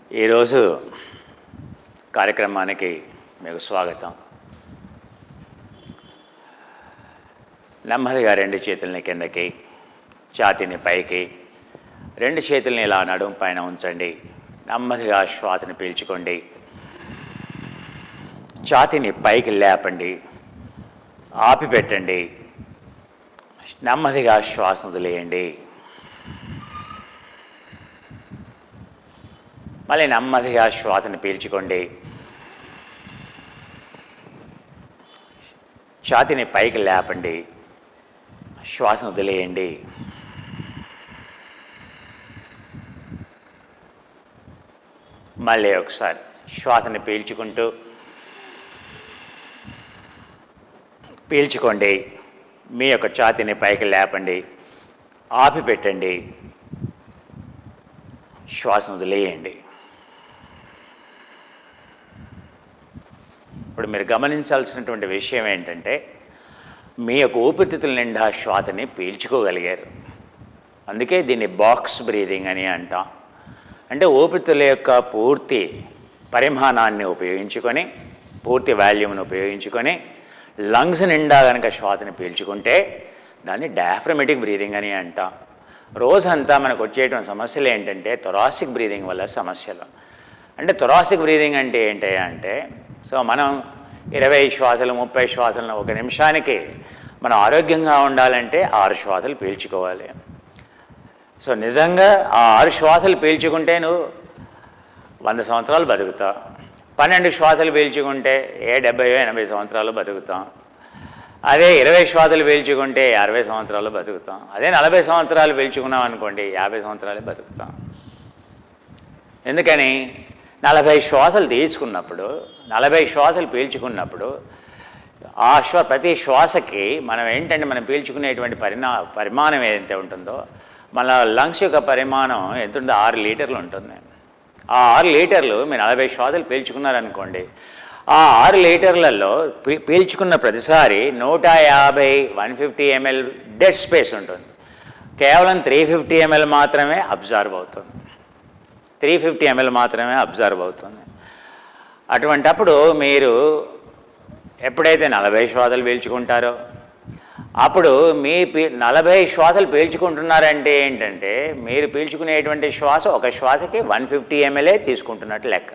ఈరోజు కార్యక్రమానికి మీకు స్వాగతం నెమ్మదిగా రెండు చేతుల్ని కిందకి ఛాతీని పైకి రెండు చేతుల్ని ఇలా నడుము పైన ఉంచండి నెమ్మదిగా శ్వాసని పీల్చుకోండి ఛాతీని పైకి లేపండి ఆపి పెట్టండి నెమ్మదిగా శ్వాసను వదిలేయండి మళ్ళీ నెమ్మదిగా శ్వాసను పీల్చుకోండి ఛాతీని పైకి లేపండి శ్వాసను వదిలేయండి మళ్ళీ ఒకసారి శ్వాసని పీల్చుకుంటూ పీల్చుకోండి మీ యొక్క ఛాతీని పైకి లేపండి ఆపి పెట్టండి శ్వాసను వదిలేయండి ఇప్పుడు మీరు గమనించాల్సినటువంటి విషయం ఏంటంటే మీ యొక్క ఊపిరితిత్తుల నిండా శ్వాసని పీల్చుకోగలిగారు అందుకే దీన్ని బాక్స్ బ్రీదింగ్ అని అంటాం అంటే ఊపిరితిత్తుల యొక్క పూర్తి పరిమాణాన్ని ఉపయోగించుకొని పూర్తి వాల్యూమ్ను ఉపయోగించుకొని లంగ్స్ నిండా కనుక శ్వాసని పీల్చుకుంటే దాన్ని డయాఫ్రమెటిక్ బ్రీదింగ్ అని అంటాం రోజంతా మనకు వచ్చేటువంటి సమస్యలు ఏంటంటే థొరాసిక్ బ్రీదింగ్ వల్ల సమస్యలు అంటే థొరాసిక్ బ్రీదింగ్ అంటే ఏంటి అంటే సో మనం ఇరవై శ్వాసలు ముప్పై శ్వాసలను ఒక నిమిషానికి మనం ఆరోగ్యంగా ఉండాలంటే ఆరు శ్వాసలు పీల్చుకోవాలి సో నిజంగా ఆ ఆరు శ్వాసలు పీల్చుకుంటే నువ్వు వంద సంవత్సరాలు బతుకుతావు పన్నెండు శ్వాసలు పీల్చుకుంటే ఏ డెబ్బై ఎనభై సంవత్సరాలు బతుకుతాం అదే ఇరవై శ్వాసలు పీల్చుకుంటే అరవై సంవత్సరాలు బతుకుతాం అదే నలభై సంవత్సరాలు పీల్చుకున్నాం అనుకోండి యాభై సంవత్సరాలే బతుకుతాం ఎందుకని నలభై శ్వాసలు తీసుకున్నప్పుడు నలభై శ్వాసలు పీల్చుకున్నప్పుడు ఆ శ్వ ప్రతి శ్వాసకి మనం ఏంటంటే మనం పీల్చుకునేటువంటి పరిణా పరిమాణం ఏదైతే ఉంటుందో మన లంగ్స్ యొక్క పరిమాణం ఎంత ఉందో ఆరు లీటర్లు ఉంటుంది ఆ ఆరు లీటర్లు మీరు నలభై శ్వాసలు పీల్చుకున్నారనుకోండి ఆ ఆరు లీటర్లలో పీ- పీల్చుకున్న ప్రతిసారి నూట యాభై one fifty ML dead space ఉంటుంది కేవలం త్రీ ఫిఫ్టీ ఎంఎల్ మాత్రమే అబ్జర్వ్ అవుతుంది త్రీ ఫిఫ్టీ ఎంఎల్ మాత్రమే అబ్జర్వ్ అవుతుంది అటువంటప్పుడు మీరు ఎప్పుడైతే నలభై శ్వాసలు పీల్చుకుంటారో అప్పుడు మీ పీ నలభై శ్వాసలు పీల్చుకుంటున్నారంటే ఏంటంటే మీరు పీల్చుకునేటువంటి శ్వాస ఒక శ్వాసకి వన్ ఫిఫ్టీ ఎంఎల్ఏ తీసుకుంటున్నట్టు లెక్క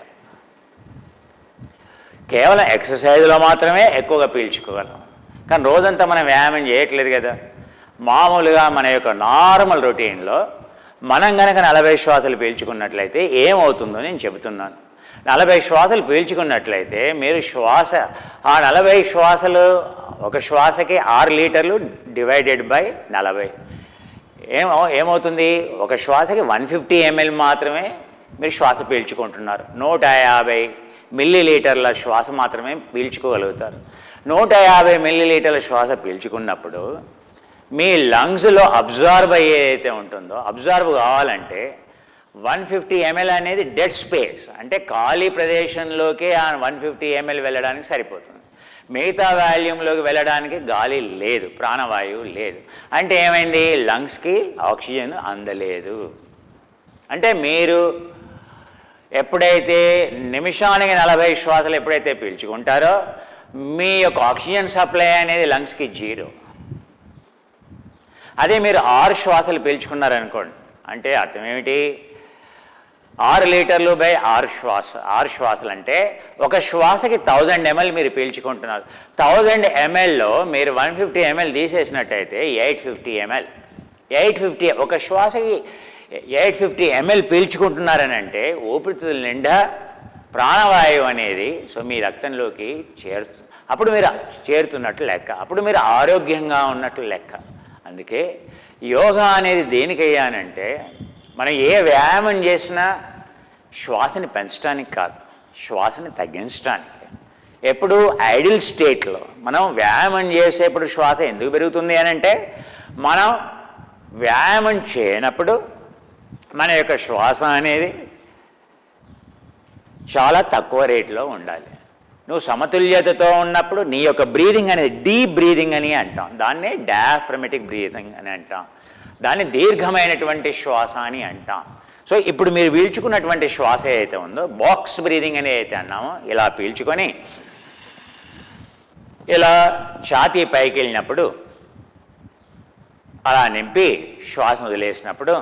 కేవలం ఎక్సర్సైజ్లో మాత్రమే ఎక్కువగా పీల్చుకోగలం కానీ రోజంతా మనం వ్యాయామం చేయట్లేదు కదా మామూలుగా మన యొక్క నార్మల్ రొటీన్లో మనం కనుక నలభై శ్వాసలు పీల్చుకున్నట్లయితే ఏమవుతుందో నేను చెబుతున్నాను నలభై శ్వాసలు పీల్చుకున్నట్లయితే మీరు శ్వాస ఆ నలభై శ్వాసలు ఒక శ్వాసకి ఆరు లీటర్లు డివైడెడ్ బై నలభై ఏమో ఏమవుతుంది ఒక శ్వాసకి వన్ ఫిఫ్టీ ఎంఎల్ మాత్రమే మీరు శ్వాస పీల్చుకుంటున్నారు నూట యాభై మిల్లీ లీటర్ల శ్వాస మాత్రమే పీల్చుకోగలుగుతారు నూట యాభై మిల్లీ లీటర్ల శ్వాస పీల్చుకున్నప్పుడు మీ లంగ్స్లో అబ్జార్బ్ అయ్యేదైతే ఉంటుందో అబ్జార్బ్ కావాలంటే వన్ ఫిఫ్టీ ఎంఎల్ అనేది డెడ్ స్పేస్ అంటే ఖాళీ ప్రదేశంలోకి ఆ వన్ ఫిఫ్టీ ఎంఎల్ వెళ్ళడానికి సరిపోతుంది మిగతా వాల్యూమ్లోకి వెళ్ళడానికి గాలి లేదు ప్రాణవాయువు లేదు అంటే ఏమైంది లంగ్స్కి ఆక్సిజన్ అందలేదు అంటే మీరు ఎప్పుడైతే నిమిషానికి నలభై శ్వాసలు ఎప్పుడైతే పీల్చుకుంటారో మీ యొక్క ఆక్సిజన్ సప్లై అనేది లంగ్స్కి జీరో అదే మీరు ఆరు శ్వాసలు పీల్చుకున్నారనుకోండి అంటే అర్థం ఏమిటి ఆరు లీటర్లు బై ఆరు శ్వాస ఆరు శ్వాసలు అంటే ఒక శ్వాసకి థౌజండ్ ఎంఎల్ మీరు పీల్చుకుంటున్నారు థౌజండ్ ఎంఎల్లో మీరు వన్ ఫిఫ్టీ ఎంఎల్ తీసేసినట్టయితే eight fifty ML eight fifty ఒక శ్వాసకి ఎయిట్ ఫిఫ్టీ ఎంఎల్ పీల్చుకుంటున్నారని అంటే ఊపిరితిత్తుల నిండా ప్రాణవాయువు అనేది సో మీ రక్తంలోకి చేరుతు అప్పుడు మీరు చేరుతున్నట్లు లెక్క అప్పుడు మీరు ఆరోగ్యంగా ఉన్నట్లు లెక్క అందుకే యోగా అనేది దేనికయ్యానంటే మనం ఏ వ్యాయామం చేసినా శ్వాసని పెంచడానికి కాదు శ్వాసని తగ్గించడానికి ఎప్పుడు ఐడిల్ స్టేట్లో మనం వ్యాయామం చేసేప్పుడు శ్వాస ఎందుకు పెరుగుతుంది అని అంటే మనం వ్యాయామం చేయనప్పుడు మన యొక్క శ్వాస అనేది చాలా తక్కువ రేట్లో ఉండాలి నువ్వు సమతుల్యతతో ఉన్నప్పుడు నీ యొక్క బ్రీదింగ్ అనేది డీప్ బ్రీదింగ్ అని అంటాం దాన్నే డయాఫ్రమెటిక్ బ్రీదింగ్ అని అంటాం దాన్ని దీర్ఘమైనటువంటి శ్వాస అని అంటాం సో ఇప్పుడు మీరు పీల్చుకున్నటువంటి శ్వాస ఏదైతే ఉందో బాక్స్ బ్రీదింగ్ అనేది అయితే అన్నామో ఇలా పీల్చుకొని ఇలా ఛాతీ పైకి వెళ్ళినప్పుడు అలా నింపి శ్వాసను వదిలేసినప్పుడు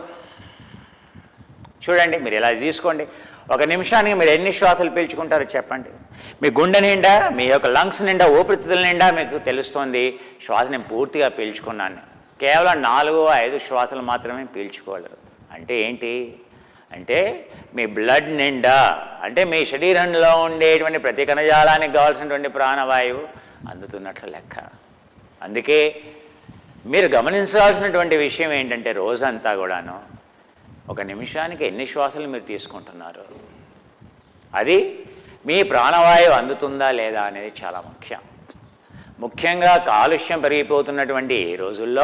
చూడండి మీరు ఇలా తీసుకోండి ఒక నిమిషానికి మీరు ఎన్ని శ్వాసలు పీల్చుకుంటారో చెప్పండి మీ గుండె నిండా మీ యొక్క లంగ్స్ నిండా ఊపిరితిత్తుల నిండా మీకు తెలుస్తోంది శ్వాస నేను పూర్తిగా పీల్చుకున్నాను కేవలం నాలుగు ఐదు శ్వాసలు మాత్రమే పీల్చుకోగలరు అంటే ఏంటి అంటే మీ బ్లడ్ నిండా అంటే మీ శరీరంలో ఉండేటువంటి ప్రతి కణజాలానికి కావాల్సినటువంటి ప్రాణవాయువు అందుతున్నట్లు లెక్క అందుకే మీరు గమనించాల్సినటువంటి విషయం ఏంటంటే రోజంతా కూడాను ఒక నిమిషానికి ఎన్ని శ్వాసలు మీరు తీసుకుంటున్నారు అది మీ ప్రాణవాయువు అందుతుందా లేదా అనేది చాలా ముఖ్యం ముఖ్యంగా కాలుష్యం పెరిగిపోతున్నటువంటి ఈ రోజుల్లో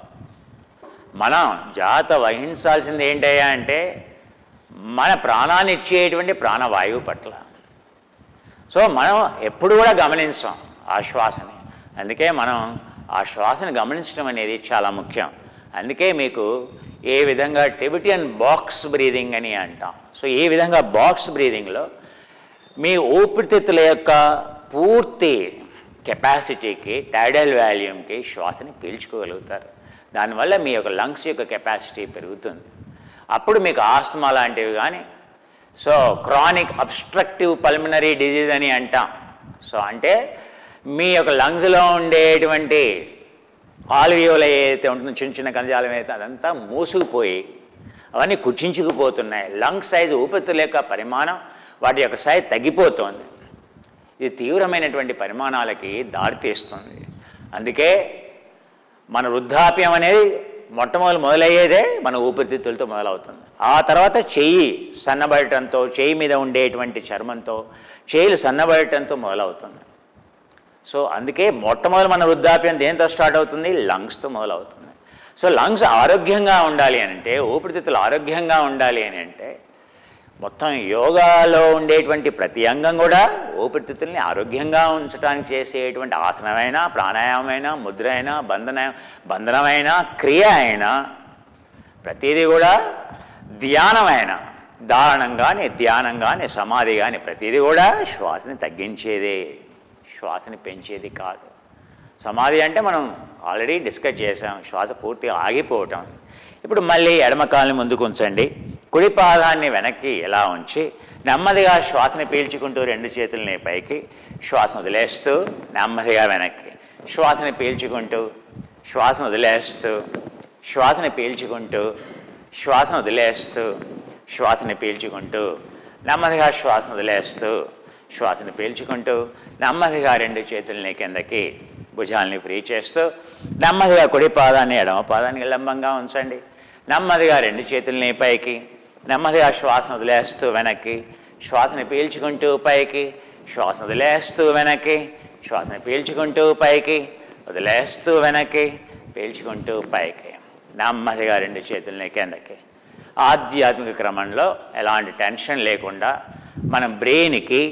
మనం జాగ్రత్త వహించాల్సింది ఏంటయ్యా అంటే మన ప్రాణాన్ని ఇచ్చేటువంటి ప్రాణవాయువు పట్ల సో మనం ఎప్పుడు కూడా గమనించాం ఆ శ్వాసని అందుకే మనం ఆ శ్వాసని గమనించడం అనేది చాలా ముఖ్యం అందుకే మీకు ఏ విధంగా టెబిటియన్ బాక్స్ బ్రీదింగ్ అని అంటాం సో ఈ విధంగా బాక్స్ బ్రీదింగ్లో మీ ఊపిరితిత్తుల యొక్క పూర్తి కెపాసిటీకి టైడల్ వాల్యూమ్కి శ్వాసని పీల్చుకోగలుగుతారు దానివల్ల మీ యొక్క లంగ్స్ యొక్క కెపాసిటీ పెరుగుతుంది అప్పుడు మీకు ఆస్తమా లాంటివి కానీ so chronic obstructive pulmonary disease అని అంటాం సో అంటే మీ యొక్క లంగ్స్లో ఉండేటువంటి ఆల్వియోల ఏదైతే ఉంటుందో చిన్న చిన్న కణజాలం అయితే అదంతా మూసుకుపోయి అవన్నీ కుచించుకుపోతున్నాయి లంగ్ సైజు ఊపిరితిత్తుల యొక్క పరిమాణం వాటి యొక్క సైజ్ తగ్గిపోతోంది ఇది తీవ్రమైనటువంటి పరిమాణాలకి దారితీస్తుంది అందుకే మన వృద్ధాప్యం అనేది మొట్టమొదటి మొదలయ్యేదే మన ఊపిరితిత్తులతో మొదలవుతుంది ఆ తర్వాత చెయ్యి సన్నబడటంతో చెయ్యి మీద ఉండేటువంటి చర్మంతో చేయిలు సన్నబడటంతో మొదలవుతుంది సో అందుకే మొట్టమొదటి మన వృద్ధాప్యం దేంతో స్టార్ట్ అవుతుంది లంగ్స్తో మొదలవుతుంది సో లంగ్స్ ఆరోగ్యంగా ఉండాలి అని అంటే ఊపిరితిత్తులు ఆరోగ్యంగా ఉండాలి అని అంటే మొత్తం యోగాలో ఉండేటువంటి ప్రతి అంగం కూడా ఊపిరితిత్తుల్ని ఆరోగ్యంగా ఉంచడానికి చేసేటువంటి ఆసనమైన ప్రాణాయామమైన ముద్ర అయినా బంధన బంధనమైన క్రియ అయినా ప్రతిదీ కూడా ధ్యానమైన దారణం కానీ ధ్యానం కానీ సమాధి కానీ ప్రతిదీ కూడా శ్వాసని తగ్గించేదే శ్వాసని పెంచేది కాదు సమాధి అంటే మనం ఆల్రెడీ డిస్కస్ చేసాం శ్వాస పూర్తిగా ఆగిపోవటం ఇప్పుడు మళ్ళీ ఎడమ కాలుని ముందుకు ఉంచండి కుడి పాదాన్ని వెనక్కి ఎలా ఉంచి నెమ్మదిగా శ్వాసని పీల్చుకుంటూ రెండు చేతుల్ని పైకి శ్వాసను వదిలేస్తూ నెమ్మదిగా వెనక్కి శ్వాసని పీల్చుకుంటూ శ్వాసను వదిలేస్తూ శ్వాసని పీల్చుకుంటూ శ్వాసను వదిలేస్తూ శ్వాసని పీల్చుకుంటూ నెమ్మదిగా శ్వాసను వదిలేస్తూ శ్వాసను పీల్చుకుంటూ నెమ్మదిగా రెండు చేతుల్ని కిందకి భుజాల్ని ఫ్రీ చేస్తూ నెమ్మదిగా కుడి పాదాన్ని ఎడమ పాదాన్ని లంబంగా ఉంచండి నెమ్మదిగా రెండు చేతుల్ని పైకి నెమ్మదిగా శ్వాసను వదిలేస్తూ వెనక్కి శ్వాసని పీల్చుకుంటూ పైకి శ్వాసను వదిలేస్తూ వెనక్కి శ్వాసని పీల్చుకుంటూ పైకి వదిలేస్తూ వెనక్కి పీల్చుకుంటూ పైకి నెమ్మదిగా రెండు చేతుల్ని కిందకి ఆధ్యాత్మిక క్రమంలో ఎలాంటి టెన్షన్ లేకుండా మన బ్రెయిన్కి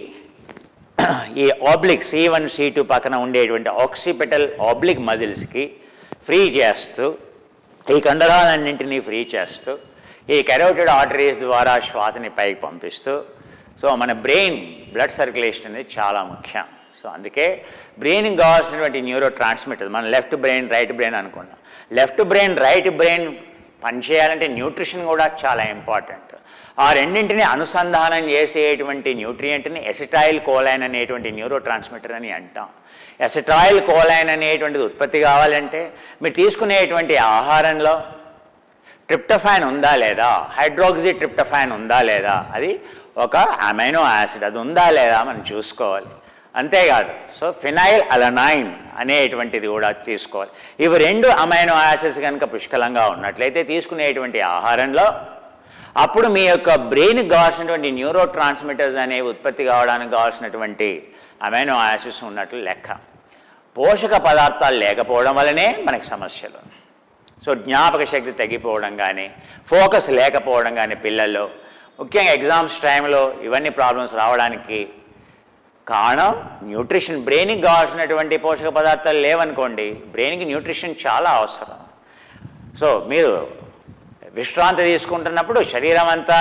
ఈ oblique C one C two పక్కన ఉండేటువంటి ఆక్సిపిటల్ ఆబ్లిక్ మజిల్స్కి ఫ్రీ చేస్తూ ఈ కండరాలన్నింటినీ ఫ్రీ చేస్తూ ఈ కెరోటెడ్ ఆర్టరీస్ ద్వారా శ్వాసని పైకి పంపిస్తూ సో మన బ్రెయిన్ బ్లడ్ సర్క్యులేషన్ అనేది చాలా ముఖ్యం సో అందుకే బ్రెయిన్కి కావాల్సినటువంటి న్యూరో ట్రాన్స్మిటర్ మన లెఫ్ట్ బ్రెయిన్ రైట్ బ్రెయిన్ అనుకున్నాం లెఫ్ట్ బ్రెయిన్ రైట్ బ్రెయిన్ పనిచేయాలంటే న్యూట్రిషన్ కూడా చాలా ఇంపార్టెంట్ ఆ రెండింటిని అనుసంధానం చేసేటువంటి న్యూట్రియంట్ని ఎసిటైల్ కోలైన్ అనేటువంటి న్యూరో ట్రాన్స్మిటర్ అని అంటాం ఎసిటైల్ కోలైన్ అనేటువంటిది ఉత్పత్తి కావాలంటే మీరు తీసుకునేటువంటి ఆహారంలో ట్రిప్టఫాన్ ఉందా లేదా హైడ్రోక్సీ ట్రిప్టఫాన్ ఉందా లేదా అది ఒక అమైనో యాసిడ్ అది ఉందా లేదా మనం చూసుకోవాలి అంతేకాదు సో ఫినైల్ అలనైన్ అనేటువంటిది కూడా తీసుకోవాలి ఇవి రెండు అమైనో యాసిడ్స్ కనుక పుష్కలంగా ఉన్నట్లయితే తీసుకునేటువంటి ఆహారంలో అప్పుడు మీ యొక్క బ్రెయిన్కి కావాల్సినటువంటి న్యూరో ట్రాన్స్మిటర్స్ అనేవి ఉత్పత్తి కావడానికి కావాల్సినటువంటి అమైనో యాసిడ్స్ ఉన్నట్లు లెక్క పోషక పదార్థాలు లేకపోవడం వల్లనే మనకి సమస్యలు సో జ్ఞాపక శక్తి తగ్గిపోవడం కానీ ఫోకస్ లేకపోవడం కానీ పిల్లల్లో ముఖ్యంగా ఎగ్జామ్స్ టైంలో ఇవన్నీ ప్రాబ్లమ్స్ రావడానికి కారణం న్యూట్రిషన్ బ్రెయిన్కి కావాల్సినటువంటి పోషక పదార్థాలు లేవనుకోండి బ్రెయిన్కి న్యూట్రిషన్ చాలా అవసరం సో మీరు విశ్రాంతి తీసుకుంటున్నప్పుడు శరీరం అంతా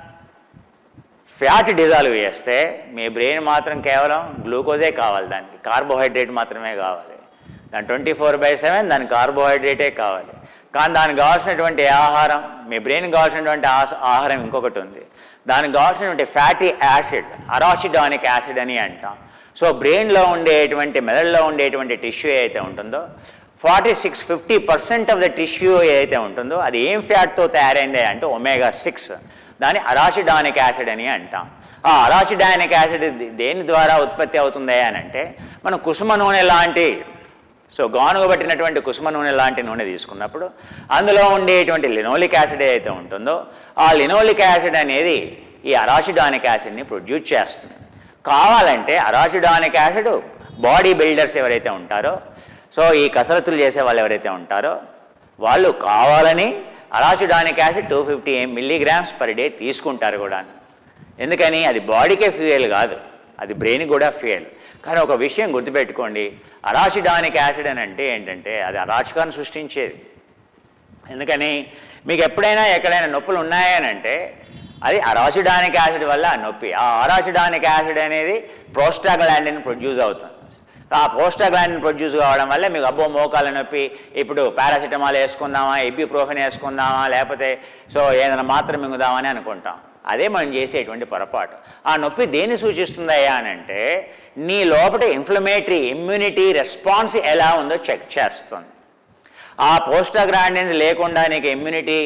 ఫ్యాట్ డిజాల్వ్ చేస్తే మీ బ్రెయిన్ మాత్రం కేవలం గ్లూకోజే కావాలి దానికి కార్బోహైడ్రేట్ మాత్రమే కావాలి దాని ట్వంటీ ఫోర్ బై సెవెన్ దానికి కార్బోహైడ్రేటే కావాలి కానీ దానికి కావాల్సినటువంటి ఆహారం మీ బ్రెయిన్కి కావాల్సినటువంటి ఆస- ఆహారం ఇంకొకటి ఉంది దానికి కావాల్సినటువంటి ఫ్యాటీ యాసిడ్ అరాసిడానిక్ యాసిడ్ అని అంటాం సో బ్రెయిన్లో ఉండేటువంటి మెదడులో ఉండేటువంటి టిష్యూ ఏదైతే ఉంటుందో forty six fifty percent of the tissue ఏదైతే ఉంటుందో అది ఏం ఫ్యాట్తో తయారైంది అంటే ఒమేగా సిక్స్ దాన్ని అరాసిడానిక్ యాసిడ్ అని అంటాం ఆ అరాసిడానిక్ యాసిడ్ ది- దేని ద్వారా ఉత్పత్తి అవుతుంది అని అంటే మనం కుసుమ నూనె లాంటి సో గానుగ పట్టినటువంటి కుసుమ నూనె లాంటి నూనె తీసుకున్నప్పుడు అందులో ఉండేటువంటి లినోలిక్ యాసిడ్ ఏదైతే ఉంటుందో ఆ లినోలిక్ యాసిడ్ అనేది ఈ అరాసిడానిక్ యాసిడ్ని ప్రొడ్యూస్ చేస్తుంది కావాలంటే అరాసిడానిక్ యాసిడ్ బాడీ బిల్డర్స్ ఎవరైతే ఉంటారో సో ఈ కసరత్తులు చేసే వాళ్ళు ఎవరైతే ఉంటారో వాళ్ళు కావాలని arachidonic acid two fifty milligrams per day తీసుకుంటారు కూడా ఎందుకని అది బాడీకే ఫ్యూయల్ కాదు అది బ్రెయిన్ కూడా ఫ్యూయల్ కానీ ఒక విషయం గుర్తుపెట్టుకోండి అరాసిడానిక్ యాసిడ్ అని అంటే ఏంటంటే అది అరాచకాన్ని సృష్టించేది ఎందుకని మీకు ఎప్పుడైనా ఎక్కడైనా నొప్పులు ఉన్నాయని అంటే అది అరాసిడానిక్ యాసిడ్ వల్ల ఆ నొప్పి ఆ అరాసిడానిక్ యాసిడ్ అనేది ప్రోస్టాగ్లాండిన్ ప్రొడ్యూస్ అవుతుంది ఆ ప్రోస్టాగ్లాండిన్ ప్రొడ్యూస్ కావడం వల్ల మీకు అబ్బో మోకాల నొప్పి ఇప్పుడు పారాసిటమాల్ వేసుకుందామా ఇబ్యూప్రోఫెన్ వేసుకుందామా లేకపోతే సో ఏదైనా మాత్రం మింగుదామని అనుకుంటాం అదే మనం చేసేటువంటి పొరపాటు ఆ నొప్పి దేన్ని సూచిస్తుందయ్యా అని అంటే నీ లోపల ఇన్ఫ్లమేటరీ ఇమ్యూనిటీ రెస్పాన్స్ ఎలా ఉందో చెక్ చేస్తుంది ఆ పోస్టాగ్రాండిన్స్ లేకుండా నీకు ఇమ్యూనిటీ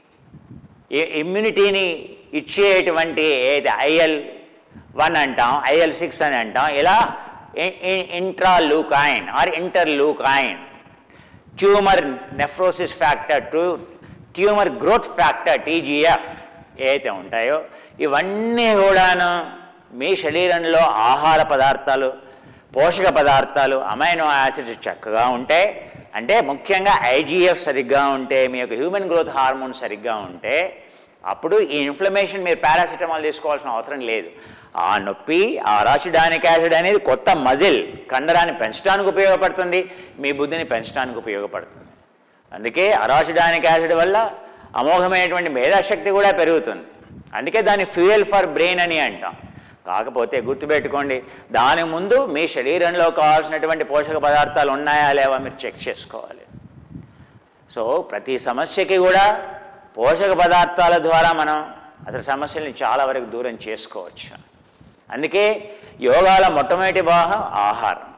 ఇమ్యూనిటీని ఇచ్చేటువంటి ఏది ఐఎల్ వన్ అంటాం ఐఎల్ సిక్స్ అని అంటాం ఇలా interleukin or interleukin tumour nephrosis factor two tumour growth factor TGF ఏవైతే ఉంటాయో ఇవన్నీ కూడాను మీ శరీరంలో ఆహార పదార్థాలు పోషక పదార్థాలు అమైనో యాసిడ్స్ చక్కగా ఉంటే అంటే ముఖ్యంగా ఐజీఎఫ్ సరిగ్గా ఉంటే మీ యొక్క హ్యూమన్ గ్రోత్ హార్మోన్ సరిగ్గా ఉంటే అప్పుడు ఈ ఇన్ఫ్లమేషన్ మీరు పారాసిటమాల్ తీసుకోవాల్సిన అవసరం లేదు ఆ నొప్పి ఆ రాసిడానిక్ యాసిడ్ అనేది కొత్త మజిల్ కండరాన్ని పెంచడానికి ఉపయోగపడుతుంది మీ బుద్ధిని పెంచడానికి ఉపయోగపడుతుంది అందుకే అరాసిడానిక్ యాసిడ్ వల్ల అమోఘమైనటువంటి మేధాశక్తి కూడా పెరుగుతుంది అందుకే దాన్ని ఫ్యూయల్ ఫర్ బ్రెయిన్ అని అంటాం కాకపోతే గుర్తుపెట్టుకోండి దాని ముందు మీ శరీరంలో కావాల్సినటువంటి పోషక పదార్థాలు ఉన్నాయా లేవా మీరు చెక్ చేసుకోవాలి సో ప్రతి సమస్యకి కూడా పోషక పదార్థాల ద్వారా మనం అసలు సమస్యల్ని చాలా వరకు దూరం చేసుకోవచ్చు అందుకే యోగాల మొట్టమొదటి భాగం ఆహారం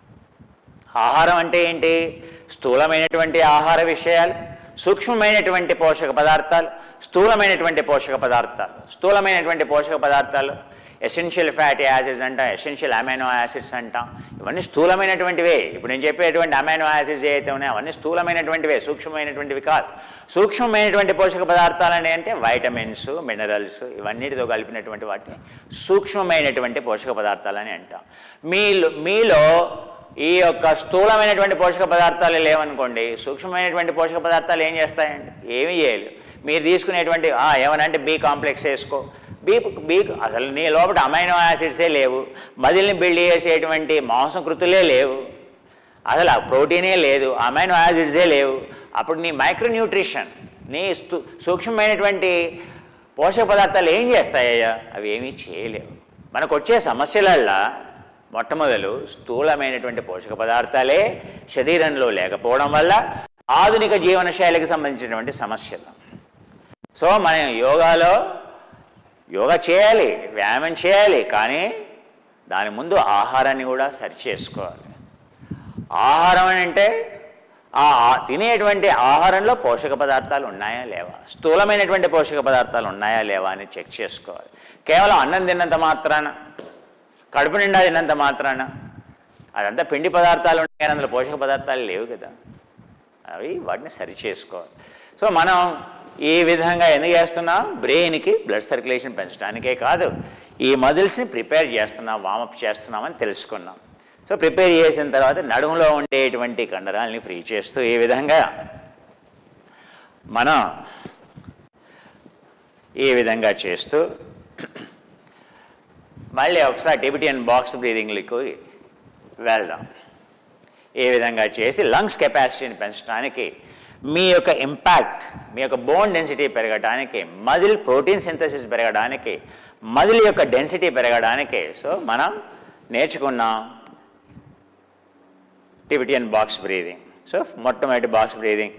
ఆహారం అంటే ఏంటి స్థూలమైనటువంటి ఆహార విషయాలు సూక్ష్మమైనటువంటి పోషక పదార్థాలు స్థూలమైనటువంటి పోషక పదార్థాలు స్థూలమైనటువంటి పోషక పదార్థాలు ఎసెన్షియల్ ఫ్యాటీ యాసిడ్స్ అంటాం ఎసెన్షియల్ అమైనో యాసిడ్స్ అంటాం ఇవన్నీ స్థూలమైనటువంటివే ఇప్పుడు నేను చెప్పేటువంటి అమైనో యాసిడ్స్ ఏవైతే ఉన్నాయో అవన్నీ స్థూలమైనటువంటివే సూక్ష్మమైనటువంటివి కాదు సూక్ష్మమైనటువంటి పోషక పదార్థాలు అని అంటే వైటమిన్స్ మినరల్స్ ఇవన్నిటితో కలిపినటువంటి వాటిని సూక్ష్మమైనటువంటి పోషక పదార్థాలని అంటాం మీలో మీలో ఈ యొక్క స్థూలమైనటువంటి పోషక పదార్థాలు లేవనుకోండి సూక్ష్మమైనటువంటి పోషక పదార్థాలు ఏం చేస్తాయండి ఏమీ చేయలేవు మీరు తీసుకునేటువంటి ఆ, ఏమనంటే బి కాంప్లెక్స్ వేసుకో బీ బీ అసలు నీ లోపల అమైనో యాసిడ్సే లేవు మదిల్ని బిల్డ్ చేసేటువంటి మాంసకృతులే లేవు అసలు ఆ ప్రోటీనే లేదు అమైనో యాసిడ్సే లేవు అప్పుడు నీ మైక్రోన్యూట్రిషన్ నీ స్థూ సూక్ష్మమైనటువంటి పోషక పదార్థాలు ఏం చేస్తాయ్యా అవి ఏమీ చేయలేవు మనకు వచ్చే సమస్యలల్లా మొట్టమొదలు స్థూలమైనటువంటి పోషక పదార్థాలే శరీరంలో లేకపోవడం వల్ల ఆధునిక జీవన శైలికి సంబంధించినటువంటి సమస్యలు సో మనం యోగాలో యోగా చేయాలి వ్యాయామం చేయాలి కానీ దాని ముందు ఆహారాన్ని కూడా సరి చేసుకోవాలి ఆహారం అని అంటే ఆ ఆ- తినేటువంటి ఆహారంలో పోషక పదార్థాలు ఉన్నాయా లేవా స్థూలమైనటువంటి పోషక పదార్థాలు ఉన్నాయా లేవా అని చెక్ చేసుకోవాలి కేవలం అన్నం తిన్నంత మాత్రాన కడుపు నిండా తిన్నంత మాత్రాన అదంతా పిండి పదార్థాలు ఉన్నాయి కానీ అందులో పోషక పదార్థాలు లేవు కదా అవి వాటిని సరి చేసుకోవాలి సో మనం ఈ విధంగా ఎందుకు చేస్తున్నాం బ్రెయిన్కి బ్లడ్ సర్క్యులేషన్ పెంచడానికే కాదు ఈ మజిల్స్ని ప్రిపేర్ చేస్తున్నాం వామప్ చేస్తున్నామని తెలుసుకున్నాం సో ప్రిపేర్ చేసిన తర్వాత నడుములో ఉండేటువంటి కండరాలని ఫ్రీ చేస్తూ ఈ విధంగా మనం ఈ విధంగా చేస్తూ మళ్ళీ ఒకసారి టిబిటియన్ బాక్స్ బ్రీదింగ్లకు వెళ్దాం ఈ విధంగా చేసి లంగ్స్ కెపాసిటీని పెంచడానికి మీ యొక్క ఇంపాక్ట్ మీ యొక్క బోన్ డెన్సిటీ పెరగడానికి మజిల్ ప్రోటీన్ సింథసిస్ పెరగడానికి మజిల్ యొక్క డెన్సిటీ పెరగడానికి సో మనం నేర్చుకున్నాం టిబిటియన్ బాక్స్ బ్రీదింగ్ సో మొట్టమొదటి బాక్స్ బ్రీదింగ్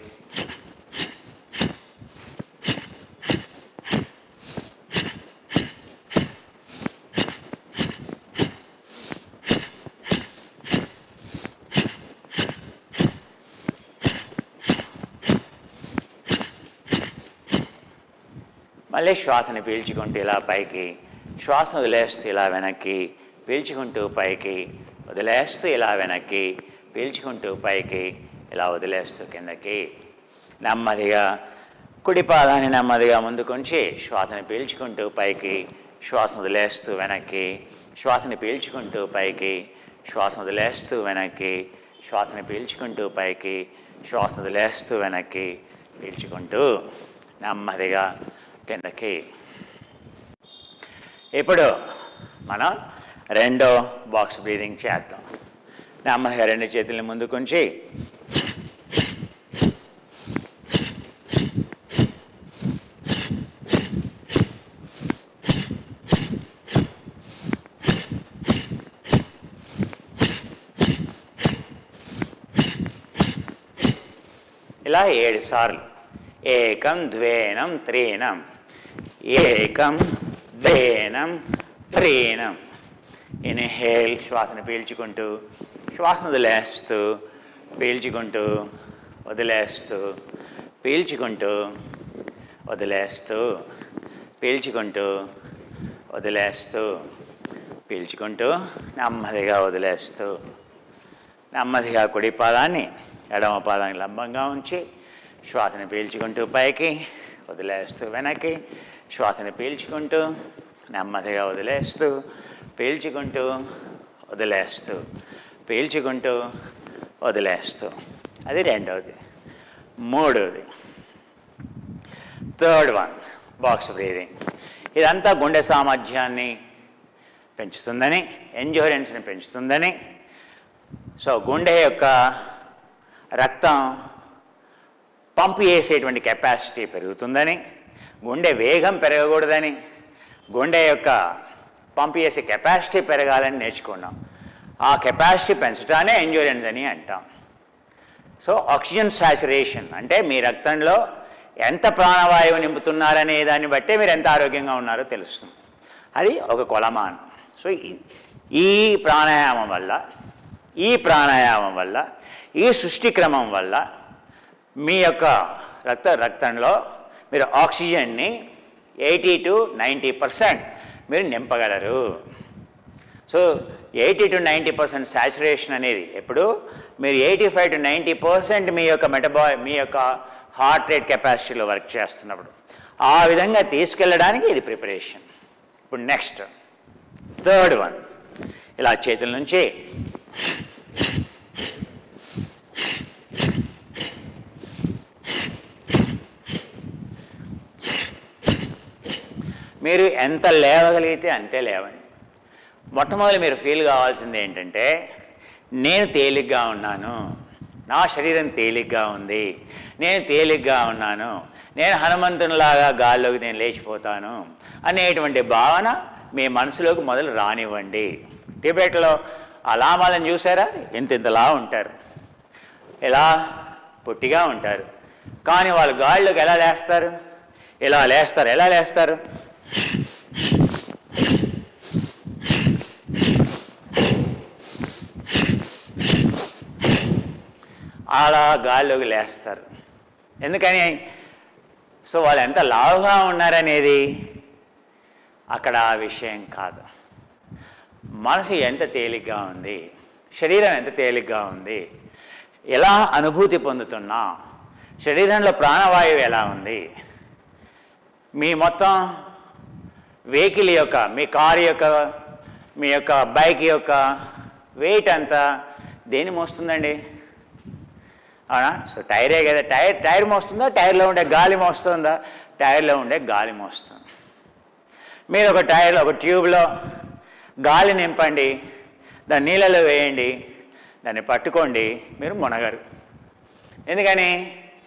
మళ్ళీ శ్వాసని పీల్చుకుంటూ ఇలా పైకి శ్వాసను వదిలేస్తూ ఇలా వెనక్కి పీల్చుకుంటూ పైకి వదిలేస్తూ ఇలా వెనక్కి పీల్చుకుంటూ పైకి ఇలా వదిలేస్తూ కిందకి నెమ్మదిగా కుడి పాదాన్ని నెమ్మదిగా ముందుకుంచి శ్వాసని పీల్చుకుంటూ పైకి శ్వాసను వదిలేస్తూ వెనక్కి శ్వాసని పీల్చుకుంటూ పైకి శ్వాసను వదిలేస్తూ వెనక్కి శ్వాసని పీల్చుకుంటూ పైకి శ్వాసను వదిలేస్తూ వెనక్కి పీల్చుకుంటూ నెమ్మదిగా కిందకి ఇప్పుడు మనం రెండో బాక్స్ బ్రీదింగ్ చేద్దాం నెమ్మదిగా రెండు చేతుల్ని ముందుకుంచి ఇలా ఏడు సార్లు ఏకం ద్వేనం త్రీనం ఏకం ద్వేనం త్రీనం ఇన్హేల్ శ్వాసను పీల్చుకుంటూ శ్వాసను వదిలేస్తూ పీల్చుకుంటూ వదిలేస్తూ పీల్చుకుంటూ వదిలేస్తూ పీల్చుకుంటూ వదిలేస్తూ పీల్చుకుంటూ నెమ్మదిగా వదిలేస్తూ నెమ్మదిగా కుడి పాదాన్ని ఎడమ పాదాన్ని లంబంగా ఉంచి శ్వాసని పీల్చుకుంటూ పైకి వదిలేస్తూ వెనక్కి శ్వాసని పీల్చుకుంటూ నెమ్మదిగా వదిలేస్తూ పీల్చుకుంటూ వదిలేస్తూ పీల్చుకుంటూ వదిలేస్తూ అది రెండవది మూడవది థర్డ్ వన్ బాక్స్ బ్రీదింగ్ ఇదంతా గుండె సామర్థ్యాన్ని పెంచుతుందని ఎంజోరెన్స్ని పెంచుతుందని సో గుండె యొక్క రక్తం పంపు చేసేటువంటి కెపాసిటీ పెరుగుతుందని గుండె వేగం పెరగకూడదని గుండె యొక్క పంపు చేసే కెపాసిటీ పెరగాలని నేర్చుకున్నాం ఆ కెపాసిటీ పెంచడానే ఎంజూరెన్స్ అని అంటాం సో ఆక్సిజన్ సాచురేషన్ అంటే మీ రక్తంలో ఎంత ప్రాణవాయువు నింపుతున్నారనే దాన్ని బట్టే మీరు ఎంత ఆరోగ్యంగా ఉన్నారో తెలుస్తుంది అది ఒక కొలమానం సో ఈ- ఈ ప్రాణాయామం వల్ల ఈ ప్రాణాయామం వల్ల ఈ సృష్టి క్రమం వల్ల మీ యొక్క రక్త రక్తంలో మీరు ఆక్సిజన్ని ఎయిటీ టు నైంటీ పర్సెంట్ మీరు నింపగలరు so eighty to ninety percent saturation అనేది ఎప్పుడు మీరు eighty five to ninety percent మీ యొక్క మెటబా మీ యొక్క హార్ట్ రేట్ కెపాసిటీలో వర్క్ చేస్తున్నప్పుడు ఆ విధంగా తీసుకెళ్ళడానికి ఇది ప్రిపరేషన్ ఇప్పుడు నెక్స్ట్ థర్డ్ వన్ ఇలా చేతుల నుంచి మీరు ఎంత లేవగలిగితే అంతే లేవండి మొట్టమొదటి మీరు ఫీల్ కావాల్సింది ఏంటంటే నేను తేలిగ్గా ఉన్నాను నా శరీరం తేలిగ్గా ఉంది నేను తేలిగ్గా ఉన్నాను నేను హనుమంతునిలాగా గాల్లోకి నేను లేచిపోతాను అనేటువంటి భావన మీ మనసులోకి మొదలు రానివ్వండి టిబెట్లో ఆ లామాలను చూసారా ఇంత ఇంతలా ఉంటారు ఇలా పొట్టిగా ఉంటారు కానీ వాళ్ళు గాల్లోకి ఎలా లేస్తారు ఇలా లేస్తారు ఎలా లేస్తారు అలా గాల్లోకి లేస్తారు ఎందుకని సో వాళ్ళు ఎంత లావుగా ఉన్నారనేది అక్కడ ఆ విషయం కాదు మనసు ఎంత తేలిగ్గా ఉంది శరీరం ఎంత తేలిగ్గా ఉంది ఎలా అనుభూతి పొందుతున్నా శరీరంలో ప్రాణవాయువు ఎలా ఉంది మీ మొత్తం వెహికల్ యొక్క మీ కారు యొక్క మీ యొక్క బైక్ యొక్క వెయిట్ అంతా దేని మోస్తుందండి అవునా సో టైరే కదా టైర్ టైర్ మోస్తుందా టైర్లో ఉండే గాలి మోస్తుందా టైర్లో ఉండే గాలి మోస్తుంది మీరు ఒక టైర్ ఒక ట్యూబ్లో గాలి నింపండి దాన్ని నీళ్ళలో వేయండి దాన్ని పట్టుకోండి మీరు మునగరు ఎందుకని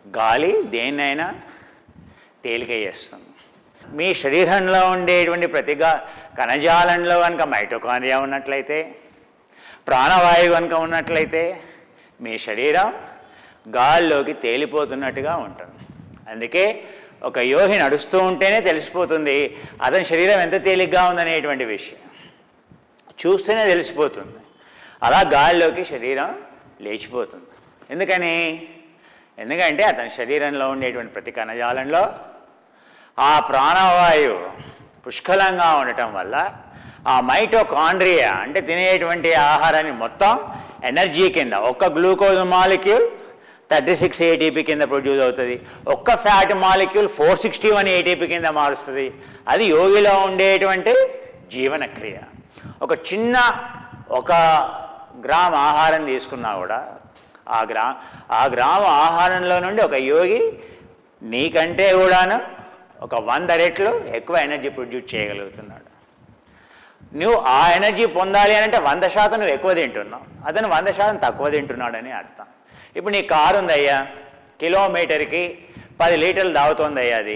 గాలి దేన్నైనా తేలిక చేస్తుంది మీ శరీరంలో ఉండేటువంటి ప్రతి గా కణజాలంలో కనుక మైటోకాండ్రియా ఉన్నట్లయితే ప్రాణవాయువు కనుక ఉన్నట్లయితే మీ శరీరం గాల్లోకి తేలిపోతున్నట్టుగా ఉంటుంది అందుకే ఒక యోగి నడుస్తూ ఉంటేనే తెలిసిపోతుంది అతని శరీరం ఎంత తేలిగ్గా ఉందనేటువంటి విషయం చూస్తేనే తెలిసిపోతుంది అలా గాలిలోకి శరీరం లేచిపోతుంది ఎందుకని ఎందుకంటే అతని శరీరంలో ఉండేటువంటి ప్రతి కణజాలంలో ఆ ప్రాణవాయువు పుష్కలంగా ఉండటం వల్ల ఆ మైటోకాండ్రియా అంటే తినేటువంటి ఆహారాన్ని మొత్తం ఎనర్జీ కింద ఒక్క glucose molecule thirty six ATP కింద ప్రొడ్యూస్ అవుతుంది ఒక్క fat molecule four sixty one ATP కింద మారుస్తుంది అది యోగిలో ఉండేటువంటి జీవన క్రియ ఒక చిన్న ఒక గ్రామ్ ఆహారం తీసుకున్నా కూడా ఆ గ్రా ఆ గ్రామ ఆహారంలో నుండి ఒక యోగి నీకంటే కూడాను ఒక వంద రెట్లు ఎక్కువ ఎనర్జీ ప్రొడ్యూస్ చేయగలుగుతున్నాడు నువ్వు ఆ ఎనర్జీ పొందాలి అని అంటే వంద శాతం నువ్వు ఎక్కువ తింటున్నావు అతను వంద శాతం తక్కువ తింటున్నాడని అర్థం ఇప్పుడు నీ కారు ఉందయ్యా కిలోమీటర్కి పది లీటర్లు తాగుతోందయ్యా అది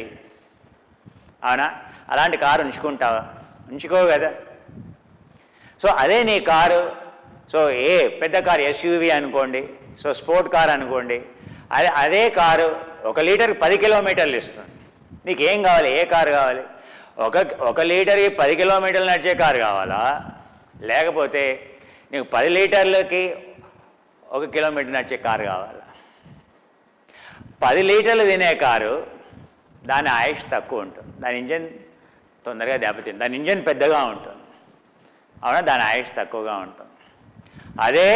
అవునా అలాంటి కారు ఉంచుకుంటావా ఉంచుకోవు కదా సో అదే నీ కారు సో ఏ పెద్ద కారు ఎస్యూవి అనుకోండి సో స్పోర్ట్ కార్ అనుకోండి అదే అదే కారు ఒక లీటర్ పది కిలోమీటర్లు ఇస్తుంది నీకు ఏం కావాలి ఏ కారు కావాలి ఒక ఒక లీటర్కి పది కిలోమీటర్లు నడిచే కారు కావాలా లేకపోతే నీకు పది లీటర్లకి ఒక కిలోమీటర్ నడిచే కారు కావాలా పది లీటర్లు తినే కారు దాని ఆయుష్ తక్కువ ఉంటుంది దాని ఇంజన్ తొందరగా దెబ్బతింది దాని ఇంజన్ పెద్దగా ఉంటుంది అవునా దాని ఆయుష్ తక్కువగా ఉంటుంది అదే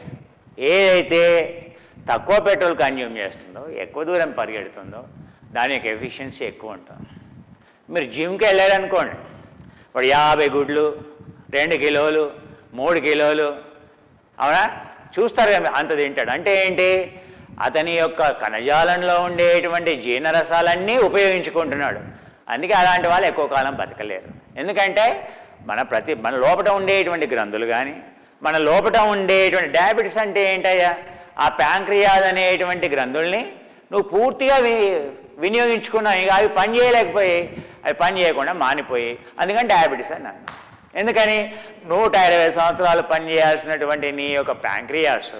ఏదైతే తక్కువ పెట్రోల్ కన్జ్యూమ్ చేస్తుందో ఎక్కువ దూరం పరిగెడుతుందో దాని యొక్క ఎఫిషియన్సీ ఎక్కువ ఉంటుంది మీరు జిమ్కి వెళ్ళారనుకోండి ఇప్పుడు యాభై గుడ్లు రెండు కిలోలు మూడు కిలోలు అవునా చూస్తారు కదా అంత తింటాడు అంటే ఏంటి అతని యొక్క కణజాలంలో ఉండేటువంటి జీర్ణరసాలన్నీ ఉపయోగించుకుంటున్నాడు అందుకే అలాంటి వాళ్ళు ఎక్కువ కాలం బతకలేరు ఎందుకంటే మన ప్రతి మన లోపల ఉండేటువంటి గ్రంథులు కానీ మన లోపల ఉండేటువంటి డయాబెటీస్ అంటే ఏంటయ్యా ఆ ప్యాంక్రియాజ్ అనేటువంటి గ్రంథుల్ని నువ్వు పూర్తిగా వి వినియోగించుకున్నావు ఇంకా అవి పని చేయలేకపోయి అవి పని చేయకుండా మానిపోయి అందుకని డయాబెటీస్ అని అన్నా ఎందుకని నూట ఇరవై సంవత్సరాలు పని చేయాల్సినటువంటి నీ యొక్క ప్యాంక్రియాస్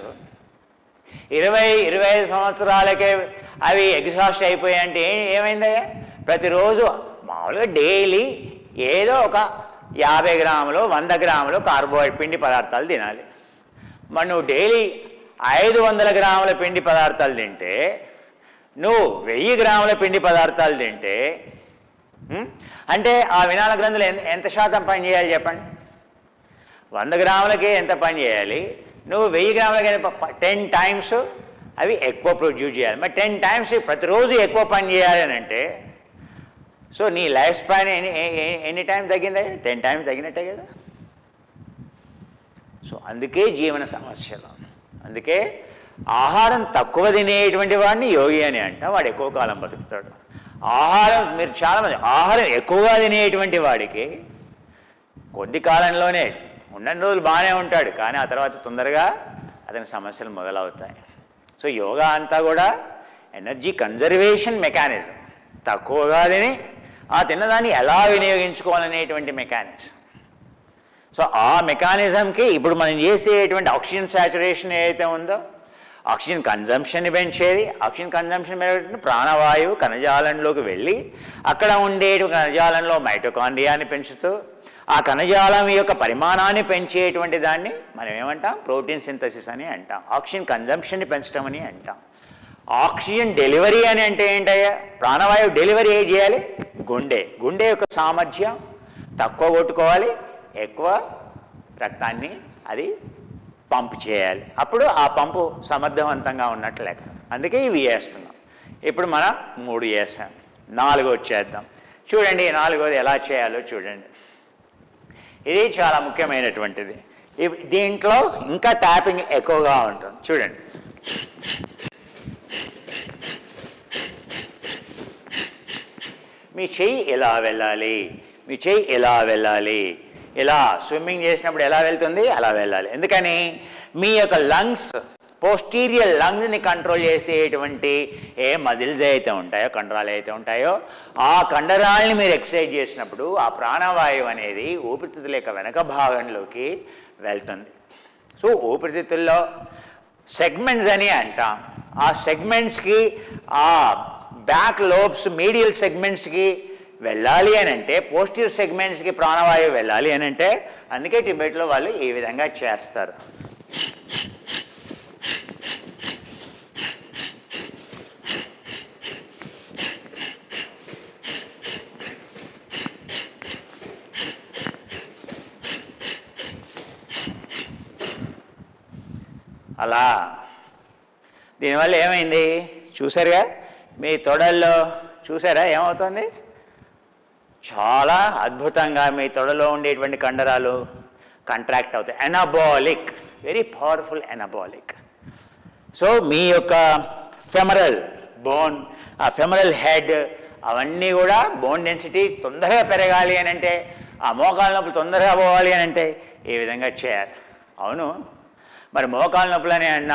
ఇరవై ఇరవై ఐదు సంవత్సరాలకే అవి ఎగ్జాస్ట్ అయిపోయాయి అంటే ఏ- ఏమైందయ్యా ప్రతిరోజు మామూలుగా డైలీ ఏదో ఒక యాభై గ్రాములు వంద గ్రాములు కార్బోహైడ్రేట్ పిండి పదార్థాలు తినాలి మరి నువ్వు డైలీ ఐదు వందల గ్రాముల పిండి పదార్థాలు తింటే నువ్వు వెయ్యి గ్రాముల పిండి పదార్థాలు తింటే ఉం? అంటే ఆ వినాల గ్రంథులు ఎంత ఎంత శాతం పని చేయాలి చెప్పండి వంద గ్రాములకి ఎంత పని చేయాలి నువ్వు వెయ్యి గ్రాములకి టెన్ టైమ్స్ అవి ఎక్కువ ప్రొడ్యూస్ చేయాలి మరి టెన్ టైమ్స్ ప్రతిరోజు ఎక్కువ పని చేయాలి అని అంటే సో నీ లైఫ్ స్పాన్ ఎన్ని ఎ- ఎ- ఎన్ని టైం తగ్గిందా టెన్ టైమ్స్ తగ్గినట్టే కదా సో అందుకే జీవన సమస్యలు అందుకే ఆహారం తక్కువ తినేటువంటి వాడిని యోగి అని అంటాం వాడు ఎక్కువ కాలం బతుకుతాడు ఆహారం మీరు చాలామంది ఆహారం ఎక్కువగా తినేటువంటి వాడికి కొద్ది కాలంలోనే ఉన్నన్ని రోజులు బాగానే ఉంటాడు కానీ ఆ తర్వాత తొందరగా అతని సమస్యలు మొదలవుతాయి సో యోగా అంతా కూడా ఎనర్జీ కన్జర్వేషన్ మెకానిజం తక్కువగా తిని ఆ తిన్నదాన్ని ఎలా వినియోగించుకోవాలనేటువంటి మెకానిజం సో ఆ మెకానిజంకి ఇప్పుడు మనం చేసేటువంటి ఆక్సిజన్ సాచురేషన్ ఏదైతే ఉందో ఆక్సిజన్ కన్జంప్షన్ని పెంచేది ఆక్సిజన్ కన్జంప్షన్ పెరిగిన ప్రాణవాయువు కణజాలంలోకి వెళ్ళి అక్కడ ఉండే కణజాలంలో మైటోకాండ్రియాని పెంచుతూ ఆ కణజాలం యొక్క పరిమాణాన్ని పెంచేటువంటి దాన్ని మనం ఏమంటాం ప్రోటీన్ సింథసిస్ అని అంటాం ఆక్సిజన్ కన్జంప్షన్ని పెంచడం అని అంటాం ఆక్సిజన్ డెలివరీ అని అంటే ఏంటయ్యా ప్రాణవాయువు డెలివరీ ఏం చేయాలి గుండె గుండె యొక్క సామర్థ్యం తక్కువ కొట్టుకోవాలి ఎక్కువ రక్తాన్ని అది పంప్ చేయాలి అప్పుడు ఆ పంపు సమర్థవంతంగా ఉన్నట్లు లెక్క అందుకే ఇవి చేస్తున్నాం ఇప్పుడు మనం మూడు చేస్తాం నాలుగోది చేద్దాం చూడండి ఈ నాలుగోది ఎలా చేయాలో చూడండి ఇది చాలా ముఖ్యమైనటువంటిది ఇవి- దీంట్లో ఇంకా ట్యాపింగ్ ఎక్కువగా ఉంటుంది చూడండి మీ చెయ్యి ఎలా వెళ్ళాలి మీ చెయ్యి ఎలా వెళ్ళాలి ఇలా స్విమ్మింగ్ చేసినప్పుడు ఎలా వెళ్తుంది అలా వెళ్ళాలి ఎందుకని మీ యొక్క లంగ్స్ పోస్టీరియర్ లంగ్స్ని కంట్రోల్ చేసేటువంటి ఏ మజిల్స్ అయితే ఉంటాయో కండరాలు అయితే ఉంటాయో ఆ కండరాలని మీరు ఎక్సర్సైజ్ చేసినప్పుడు ఆ ప్రాణవాయువు అనేది ఊపిరితిత్తుల యొక్క వెనక భాగంలోకి వెళ్తుంది సో ఊపిరితిత్తుల్లో సెగ్మెంట్స్ అని అంటాం ఆ సెగ్మెంట్స్కి ఆ బ్యాక్ లోబ్స్ మీడియల్ సెగ్మెంట్స్కి వెళ్ళాలి అని అంటే పోస్టివ్ సెగ్మెంట్స్కి ప్రాణవాయువు వెళ్ళాలి అని అంటే అందుకే టిబెట్లో వాళ్ళు ఈ విధంగా చేస్తారు అలా దీనివల్ల ఏమైంది చూసారుగా మీ తొడల్లో చూసారా ఏమవుతుంది చాలా అద్భుతంగా మీ తొడలో ఉండేటువంటి కండరాలు కంట్రాక్ట్ అవుతాయి anabolic very powerful anabolic so మీ యొక్క ఫెమరల్ బోన్ ఆ ఫెమరల్ హెడ్ అవన్నీ కూడా బోన్ డెన్సిటీ తొందరగా పెరగాలి అని అంటే ఆ మోకాల నొప్పులు తొందరగా పోవాలి అని అంటే ఈ విధంగా చేయాలి అవును మరి మోకాల నొప్పులని అన్నా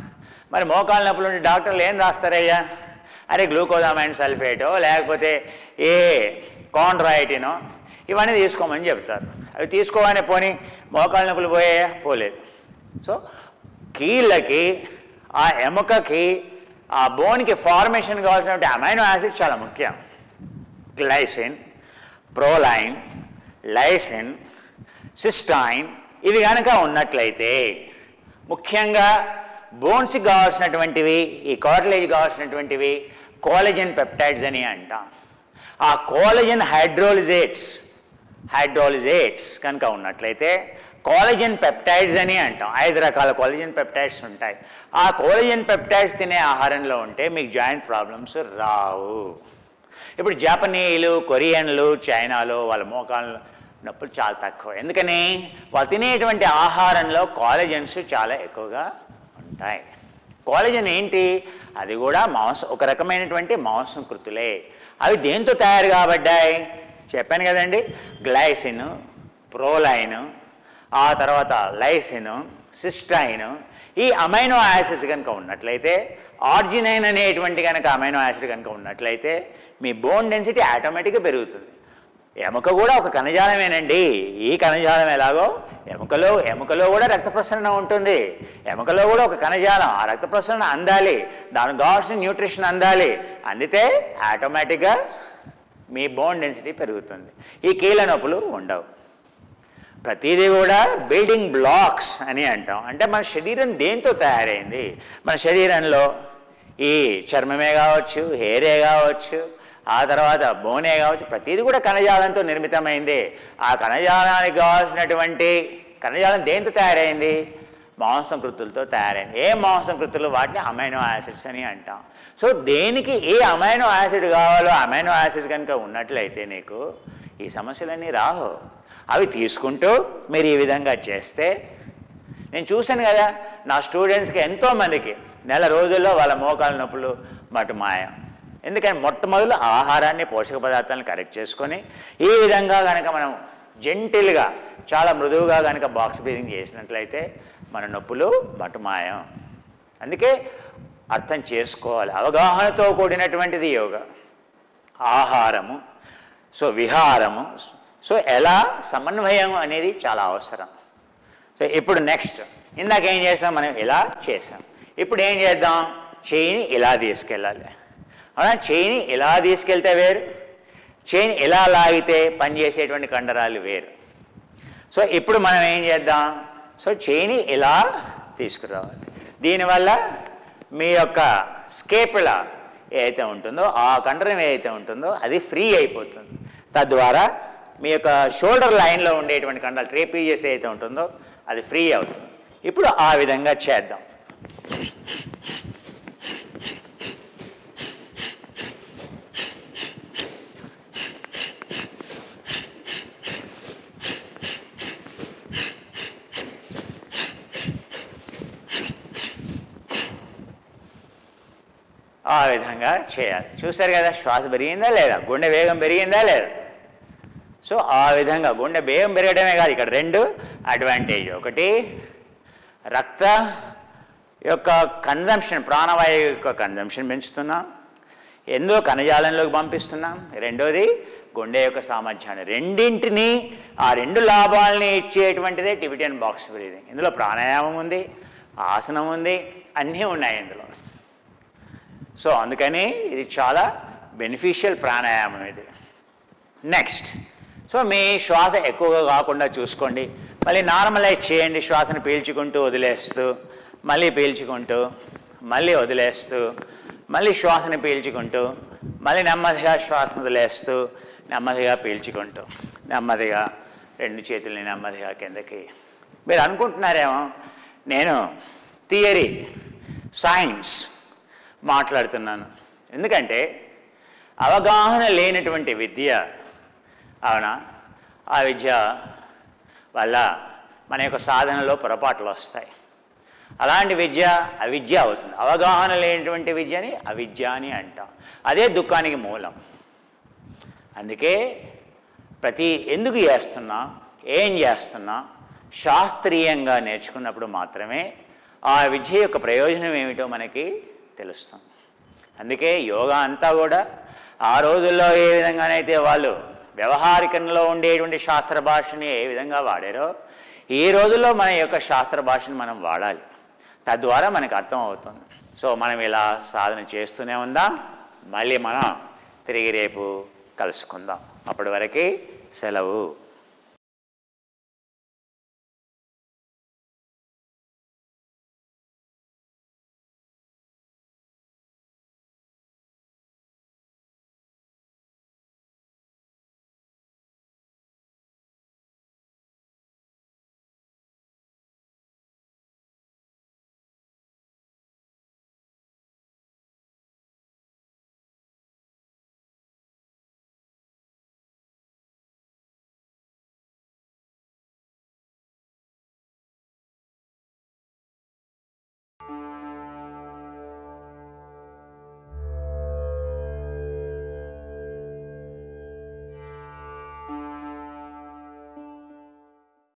మరి మోకాల నొప్పులు ఉంటే డాక్టర్లు ఏం రాస్తారయ్యా అరే గ్లూకోజామైన్ సల్ఫేటో లేకపోతే ఏ కాండ్రాయిటినో ఇవన్నీ తీసుకోమని చెప్తారు అవి తీసుకోగానే పోని మోకాల నొప్పులు పోయాయా పోలేదు సో కీళ్ళకి ఆ ఎముకకి ఆ బోన్కి ఫార్మేషన్ కావాల్సినటువంటి అమైనో యాసిడ్ చాలా ముఖ్యం గ్లైసిన్ ప్రోలైన్ లైసిన్ సిస్టైన్ ఇవి కనుక ఉన్నట్లయితే ముఖ్యంగా బోన్స్కి కావాల్సినటువంటివి ఈ కార్టిలేజ్ కావాల్సినటువంటివి కోలజన్ పెప్టైడ్స్ అని అంటాం ఆ కోలజన్ హైడ్రోలిజేట్స్ హైడ్రోలిజేట్స్ కనుక ఉన్నట్లయితే కోలజన్ పెప్టైడ్స్ అని అంటాం ఐదు రకాల కోలజన్ పెప్టైడ్స్ ఉంటాయి ఆ కోలజన్ పెప్టైడ్స్ తినే ఆహారంలో ఉంటే మీకు జాయింట్ ప్రాబ్లమ్స్ రావు ఇప్పుడు జపనీయులు కొరియన్లు చైనాలో వాళ్ళ మోకాలు నొప్పులు చాలా తక్కువ ఎందుకని వాళ్ళు తినేటువంటి ఆహారంలో కాలజన్స్ చాలా ఎక్కువగా ఉంటాయి కాలజన్ ఏంటి అది కూడా మాంసం ఒక రకమైనటువంటి మాంసం కృతులే అవి దేంతో తయారు కాబడ్డాయి చెప్పాను కదండి గ్లైసిన్ ప్రోలైన్ ఆ తర్వాత లైసిన్ సిస్టైన్ ఈ అమైనో యాసిడ్స్ కనుక ఉన్నట్లయితే ఆర్జినైన్ అనేటువంటి కనుక అమైనో యాసిడ్ కనుక ఉన్నట్లయితే మీ బోన్ డెన్సిటీ ఆటోమేటిక్గా పెరుగుతుంది ఎముక కూడా ఒక కణజాలమేనండి ఈ కణజాలం ఎలాగో ఎముకలో ఎముకలో కూడా రక్త ప్రసరణ ఉంటుంది ఎముకలో కూడా ఒక కణజాలం ఆ రక్త ప్రసరణ అందాలి దానికి కావాల్సిన న్యూట్రిషన్ అందాలి అందితే ఆటోమేటిక్గా మీ బోన్ డెన్సిటీ పెరుగుతుంది ఈ కీళ్ళ నొప్పులు ఉండవు ప్రతిదీ కూడా బిల్డింగ్ బ్లాక్స్ అని అంటాం అంటే మన శరీరం దేంతో తయారైంది మన శరీరంలో ఈ చర్మమే కావచ్చు హెయిరే కావచ్చు ఆ తర్వాత బోనే కావచ్చు ప్రతిదీ కూడా కణజాలంతో నిర్మితమైంది ఆ కణజాలానికి కావాల్సినటువంటి కణజాలం దేంతో తయారైంది మాంసం కృతులతో తయారైంది ఏ మాంసం కృతులు వాటిని అమైనో యాసిడ్స్ అని అంటాం సో దేనికి ఏ అమైనో యాసిడ్ కావాలో అమైనో యాసిడ్స్ కనుక ఉన్నట్లయితే నీకు ఈ సమస్యలన్నీ రావు అవి తీసుకుంటూ మీరు ఈ విధంగా చేస్తే నేను చూశాను కదా నా స్టూడెంట్స్కి ఎంతోమందికి నెల రోజుల్లో వాళ్ళ మోకాలు నొప్పులు మటు మాయ ఎందుకని మొట్టమొదలు ఆహారాన్ని పోషక పదార్థాలను కరెక్ట్ చేసుకొని ఈ విధంగా కనుక మనం జెంటిల్గా చాలా మృదువుగా కనుక బాక్స్ బ్రీదింగ్ చేసినట్లయితే మన నొప్పులు మటుమాయం అందుకే అర్థం చేసుకోవాలి అవగాహనతో కూడినటువంటిది యోగా ఆహారము సో విహారము సో ఎలా సమన్వయం అనేది చాలా అవసరం సో ఇప్పుడు నెక్స్ట్ ఇందాక ఏం చేసాం మనం ఇలా చేసాం ఇప్పుడు ఏం చేద్దాం చేయిని ఇలా తీసుకెళ్ళాలి అవునా చేయిని ఇలా తీసుకెళ్తే వేరు చేయిని ఇలా లాగితే పనిచేసేటువంటి కండరాలు వేరు సో ఇప్పుడు మనం ఏం చేద్దాం సో చేయిని ఇలా తీసుకురావాలి దీనివల్ల మీ యొక్క స్కేపుల ఏదైతే ఉంటుందో ఆ కండరం ఏదైతే ఉంటుందో అది ఫ్రీ అయిపోతుంది తద్వారా మీ యొక్క షోల్డర్ లైన్లో ఉండేటువంటి కండరాలు ట్రేపీజియస్ ఏదైతే ఉంటుందో అది ఫ్రీ అవుతుంది ఇప్పుడు ఆ విధంగా చేద్దాం ఆ విధంగా చేయాలి చూస్తారు కదా శ్వాస పెరిగిందా లేదా గుండె వేగం పెరిగిందా లేదా సో ఆ విధంగా గుండె వేగం పెరగడమే కాదు ఇక్కడ రెండు అడ్వాంటేజ్ ఒకటి రక్త ఈ యొక్క కన్జంప్షన్ ప్రాణవాయువు యొక్క కన్జంప్షన్ పెంచుతున్నాం ఎందులో కణజాలంలోకి పంపిస్తున్నాం రెండోది గుండె యొక్క సామర్థ్యాన్ని రెండింటిని ఆ రెండు లాభాలని ఇచ్చేటువంటిదే టిబిటియన్ బాక్స్ బ్రీదింగ్ ఇందులో ప్రాణాయామం ఉంది ఆసనం ఉంది అన్నీ ఉన్నాయి ఇందులో సో అందుకని ఇది చాలా బెనిఫిషియల్ ప్రాణాయామం ఇది నెక్స్ట్ సో మీ శ్వాస ఎక్కువగా కాకుండా చూసుకోండి మళ్ళీ నార్మలైజ్ చేయండి శ్వాసను పీల్చుకుంటూ వదిలేస్తూ మళ్ళీ పీల్చుకుంటూ మళ్ళీ వదిలేస్తూ మళ్ళీ శ్వాసను పీల్చుకుంటూ మళ్ళీ నెమ్మదిగా శ్వాసను వదిలేస్తూ నెమ్మదిగా పీల్చుకుంటూ నెమ్మదిగా రెండు చేతుల్ని నెమ్మదిగా కిందకి మీరు అనుకుంటున్నారేమో నేను థియరీ సైన్స్ మాట్లాడుతున్నాను ఎందుకంటే అవగాహన లేనటువంటి విద్య అవునా ఆ విద్య వల్ల మన యొక్క సాధనలో పొరపాట్లు వస్తాయి అలాంటి విద్య అవిద్య అవుతుంది అవగాహన లేనటువంటి విద్యని అవిద్య అని అంటాం అదే దుఃఖానికి మూలం అందుకే ప్రతి ఎందుకు చేస్తున్నా ఏం చేస్తున్నా శాస్త్రీయంగా నేర్చుకున్నప్పుడు మాత్రమే ఆ విద్య యొక్క ప్రయోజనం ఏమిటో మనకి తెలుస్తుంది అందుకే యోగా అంతా కూడా ఆ రోజుల్లో ఏ విధంగానైతే వాళ్ళు వ్యవహారికంలో ఉండేటువంటి శాస్త్ర భాషని ఏ విధంగా వాడారో ఈ రోజుల్లో మన యొక్క శాస్త్ర భాషను మనం వాడాలి తద్వారా మనకు అర్థం అవుతుంది సో మనం ఇలా సాధన చేస్తూనే ఉందాం మళ్ళీ మనం తిరిగి రేపు కలుసుకుందాం అప్పటి వరకు సెలవు